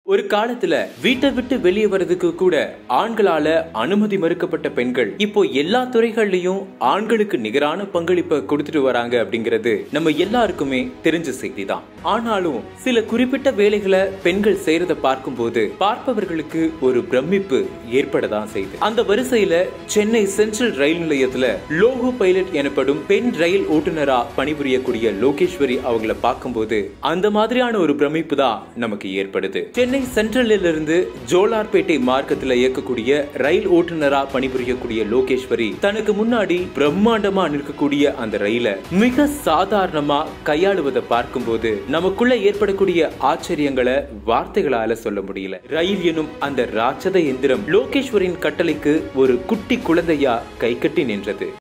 ஒரு காலத்துல வீட்டை விட்டு வெளியே வர்றதுக்கு கூட ஆண்களால அனுமதி மறுக்கப்பட்ட பெண்கள் இப்போ எல்லா துறைகள்லயும் ஆண்களுக்கு நிகரான பங்களிப்பை கொடுத்துட்டு வராங்க அப்படிங்கிறது நம்ம எல்லாருக்குமே தெரிஞ்ச செய்தி தான் ஆனாலும் சில குறிப்பிட்ட வேலைகளை பெண்கள் செய்யறத பார்க்கும்போது பார்ப்பவர்களுக்கு ஒரு பிரமிப்பு ஏற்படதான் செய்யுது அந்த வரிசையில சென்னை சென்ட்ரல் ரயில் நிலையத்துல லோகோ பைலட் எனப்படும் பெண் ரயில் ஓட்டுநரா பணிபுரியக்கூடிய லோகேஸ்வரி அவங்கள பார்க்கும்போது அந்த மாதிரியான ஒரு பிரமிப்பு தான் நமக்கு ஏற்படுது சென்னை சென்ட்ரலில் இருந்து ஜோலார்பேட்டை மார்க்கத்துல இயக்கக்கூடிய ரயில் ஓட்டுநரா பணிபுரியக்கூடிய லோகேஸ்வரி தனக்கு முன்னாடி பிரம்மாண்டமா நிற்கக்கூடிய அந்த ரயில மிக சாதாரணமா கையாளுவதை பார்க்கும்போது நமக்குள்ள ஏற்படக்கூடிய ஆச்சரியங்களை வார்த்தைகளால சொல்ல முடியல ரயில் எனும் அந்த ராட்சத எந்திரம் லோகேஸ்வரின் கட்டளைக்கு ஒரு குட்டி குழந்தையா கைகட்டி நின்றது